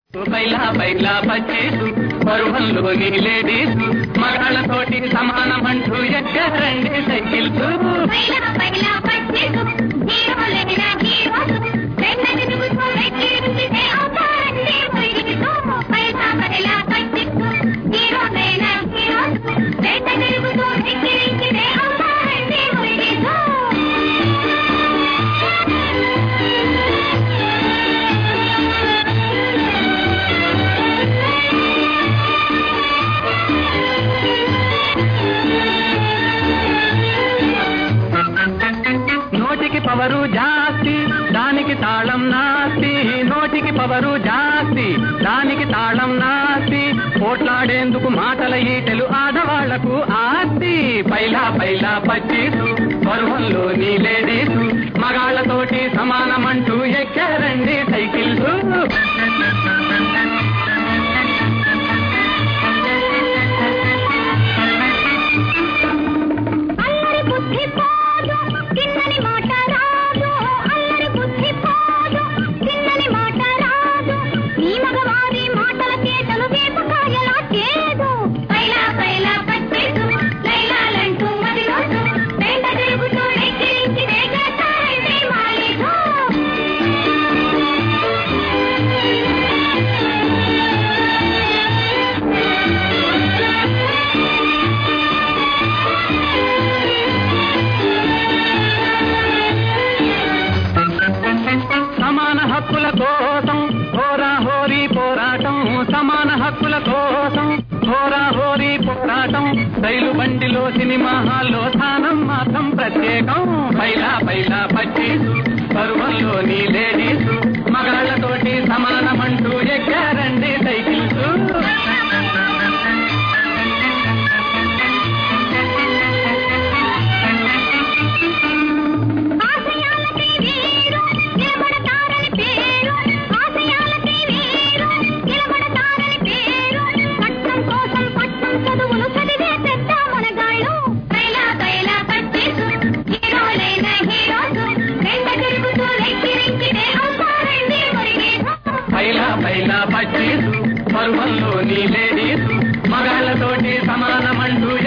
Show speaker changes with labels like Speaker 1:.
Speaker 1: bylaw బైలా పచ్చేసు పరువల్లోని లేడీసు మగాళ్ళతోటి సమానమంటూ ఎక్కరండి సైకిల్స్
Speaker 2: పైలా పైలా పచ్చేసు హీరోలైన హీరోసు వెన్న తిరుగుతూ వెక్కిరించితే అవుతారండి మురిగిస్తూ పైలా పైలా పచ్చేసు హీరోలైన హీరోసు వెన్న తిరుగుతూ వెక్కిరించితే అవుతారండి మురిగిస్తూ
Speaker 1: నోటికి పవరు జాస్తి దానికి తాళం నాస్తి నోటికి పవరు జాస్తి దానికి తాళం నాస్తి పోట్లాడేందుకు మాటల ఈటెలు ఆడవాళ్లకు ఆస్తి పైలా పైలా పచ్చీసు పరువల్లోని లేడీసు మగాళ్ళతోటి సమానమంటూ ఎక్కారండి సైకిల్స్
Speaker 2: అల్లరి బుద్ధి పోదు తిన్నని మాట రాదు అల్లరి బుద్ధి పోదు తిన్నని మాట రాదు నీ మగవారి మాటల చేతలు వేపకాయలా చేదు పైలా పైలా పచ్చేసు లైలాలంటూ మదిలోసు వెంట తిరుగుతూ ఎక్కిరించి వేగేస్తారండి మాలీసు
Speaker 1: సమాన హక్కుల కోసం హోరా హోరీ పోరాటం సమాన హక్కుల కోసం హోరా హోరీ పోరాటం రైలు బండిలో సినిమా హాల్లో స్థానం మాత్రం ప్రత్యేకం పైలా పైలా పచ్చీసు పరువల్లోని లేడీసు మగాళ్ళతోటి సమానమంటూ ఎక్కారండి సైకిల్స్
Speaker 2: ఆశయాలకి వీరు నిలబడతారని పేరు ఆశయాలకి వీరు నిలబడతారని పేరు పట్టం కోసం పట్టం చదువులు చదివే పెద్ద మునగాళ్ళు పైలా పైలా పచ్చేసు హీరోలైన హీరోసు వెంట తిరుగుతూ లెక్కిరించి అవుతారండి మురిగేసు
Speaker 1: పైలా పైలా పచ్చీసు పరువల్లోని లేడీసు మగాళ్ళతోటి సమానమంటూ